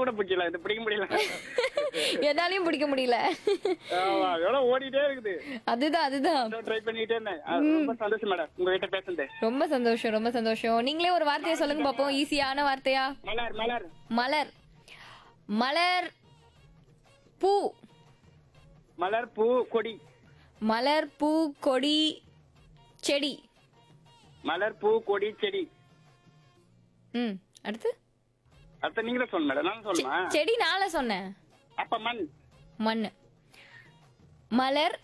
கூட பிடிக்கல இது பிடிக்க முடியல என்னாலையும் பிடிக்க முடியல ஆமா, எவ்வளவு ஓடிட்டே இருக்குது அதுதான் அதுதான் ட்ரை பண்ணிட்டே இருந்தேன் ஆ, ரொம்ப சந்தோஷம் மேடம் உங்ககிட்ட பேசுறது ரொம்ப சந்தோஷம் ரொம்ப சந்தோஷம் நீங்களே ஒரு வார்த்தையை சொல்லுங்க பாப்போம் ஈஸியான வார்த்தையா மலர் மலர் மலர் மலர் பூ மலர் பூ கொடி மலர் பூ கொடி செடி மலர் பூ கொடி செடி ம் அடுத்து அடுத்த நீங்களே சொல்லணும் மேடம் நான் சொல்லுமா செடி நாள சொன்னேன் அப்ப மண் மண் மலர்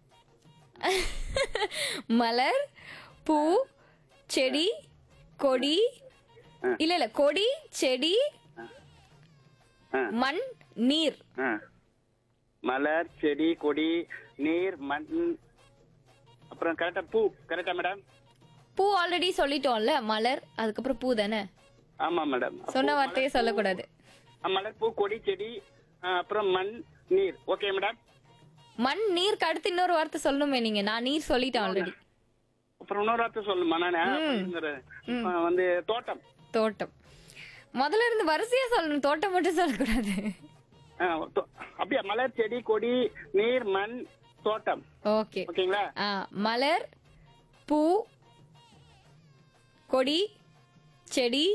மலர் பூ செடி கொடி இல்ல இல்ல கொடி செடி ஆ, மண் நீர் ஆ. மலர் செடி கொடி நீர் மண் அப்புறம் கரெக்டா பூ கரெக்டா மேடம் பூ ஆல்ரெடி சொல்லிட்டோம்ல மலர் அதுக்கப்புறம் பூ தானே ஆமா மேடம் சொன்ன வார்த்தையே சொல்லக்கூடாது மலர் பூ கொடி செடி ஆ, அப்புறம் மண் நீர் ஓகே மேடம் மண் நீருக்கு அடுத்து இன்னொரு வார்த்தை சொல்லணுமே நீங்க நான் நீர் சொல்லிட்டேன் ஆல்ரெடி அப்புறம் இன்னொரு வார்த்தை சொல்லுமா நானு ஆ, வந்து தோட்டம் தோட்டம் முதல்ல இருந்து வரிசையா சொல்லணும் தோட்டம் மட்டும் சொல்லக்கூடாது ஆ, தோ- அப்படியா மலர் செடி கொடி நீர் மண் தோட்டம் ஓகே ஓகேங்களா ஆ மலர் பூ கொடி செடி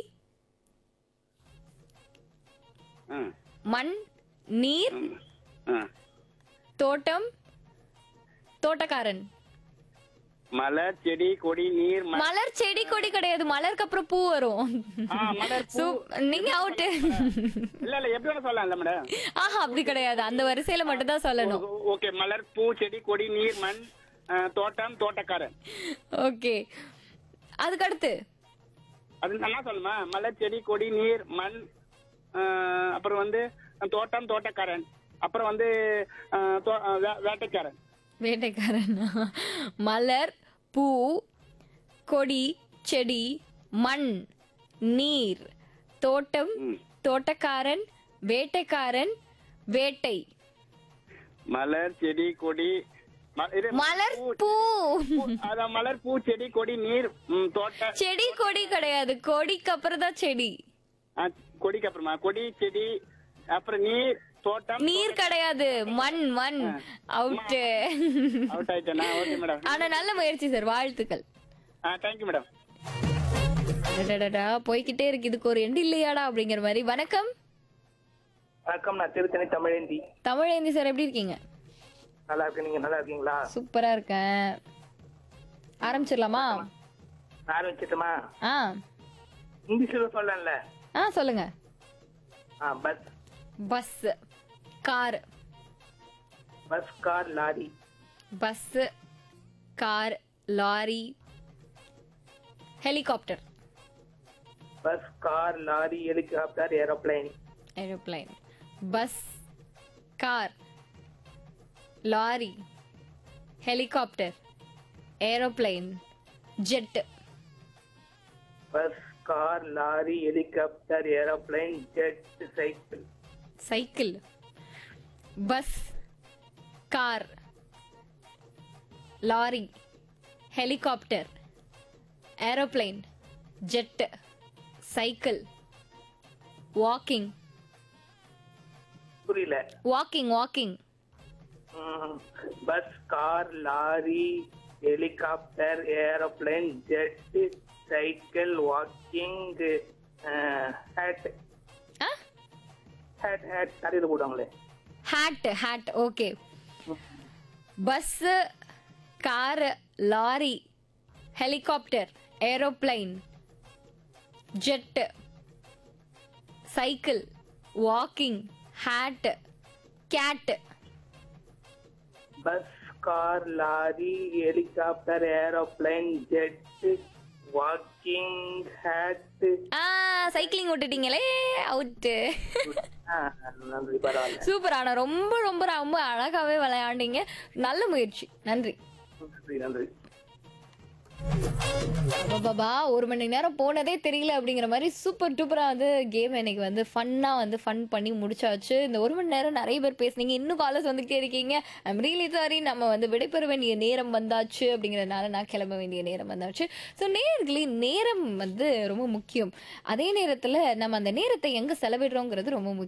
ஆ, மண் நீர் ம், ஆ. தோட்டம் தோட்டக்காரன் மலர் செடி கொடி நீர் மண் மலர் செடி கொடி கிடையாது மலருக்கு அப்புறம் பூ வரும் ஆ, மலர் பூ சூப்- நீங்க அவுட்டு இல்ல இல்ல எப்படி வேணா சொல்லலாம்ல மேடம் ஆஹா அப்படி கிடையாது அந்த வரிசையில மட்டும் தான் சொல்லணும் ஓகே மலர் பூ செடி கொடி நீர் மண் ஆ, தோட்டம் தோட்டக்காரன் ஓகே அதுக்கு அடுத்து அது நல்லா சொல்லுமா மலர் செடி கொடி நீர் மண் ஆ, அப்புறம் வந்து தோட்டம் தோட்டக்காரன் அப்புறம் வந்து ஆ, தோ- ஆ, வே- வேட்டைக்காரன் வேட்டைக்காரன் மலர் பூ கொடி செடி மண் நீர் தோட்டம் தோட்டக்காரன் வேட்டைக்காரன் வேட்டை மலர் செடி கொடி ம- இரு, மலர் பூ பூ, அதான் மலர் பூ செடி கொடி நீர் ம், தோட்ட செடி கொடி கிடையாது கொடிக்கு அப்புறம் தான் செடி ஆ, கொடிக்கு அப்புறமா கொடி செடி அப்புறம் நீர் தோட்டம் நீர் கிடையாது மண் மண் அவுட்டு அவுட் ஆயிட்டேனா ஓகே மேடம் ஆனா நல்ல முயற்சி சார் வாழ்த்துக்கள் ஆ தேங்க்யூ மேடம் அடடடடா, போய்க்கிட்டே இருக்கு இதுக்கு ஒரு எண்டு இல்லையாடா அப்படிங்கிற மாதிரி வணக்கம் வணக்கம் நான் திருத்தணி தமிழேந்தி தமிழேந்தி சார் எப்படி இருக்கீங்க நல்லா இருக்கு நீங்க நல்லா இருக்கீங்களா சூப்பரா இருக்கேன் ஆரம்பிச்சிடலாமா ஆரம்பிச்சிட்டுமா ஆ இங்கிலீஷ்ல சொல்லல ஆ சொல்லுங்க ஆ bus bus car bus car lorry bus car lorry helicopter bus car lorry helicopter aeroplane aeroplane bus car lorry helicopter aeroplane jet bus car lorry helicopter aeroplane jet cycle cycle bus car lorry helicopter aeroplane jet cycle walking புரியல walking walking bus car lorry helicopter aeroplane jet cycle walking hat ஆ hat hat தலையில போடுவாங்களே hat hat okay bus car lorry helicopter aeroplane jet cycle walking hat cat bus car lorry helicopter aeroplane jet walking hat ஆ cycling விட்டுட்டீங்களே out நன்றி பரவாயில்ல super ஆனா ரொம்ப ரொம்ப ரொம்ப அழகாவே விளையாண்டீங்க நல்ல முயற்சி நன்றி நன்றி நன்றி பாபா ஒரு மணி நேரம் போனதே தெரியல அப்படிங்கிற மாதிரி சூப்பர் டூப்பரா வந்து கேம் எனக்கு வந்து ஃபன்னா வந்து ஃபன் பண்ணி முடிச்சாச்சு இந்த ஒரு மணி நேரம் நிறைய பேர் பேசுனீங்க இன்னும் காலர்ஸ் வந்துகிட்டே இருக்கீங்க ஐம் ரியலி சாரி நம்ம வந்து விடைபெற வேண்டிய நேரம் வந்தாச்சு அப்படிங்கறதுனால நான் கிளம்ப வேண்டிய நேரம் வந்தாச்சு ஸோ நேர்களே நேரம் வந்து ரொம்ப முக்கியம் அதே நேரத்துல நம்ம அந்த நேரத்தை எங்க செலவிடுறோங்கிறது ரொம்ப முக்கியம்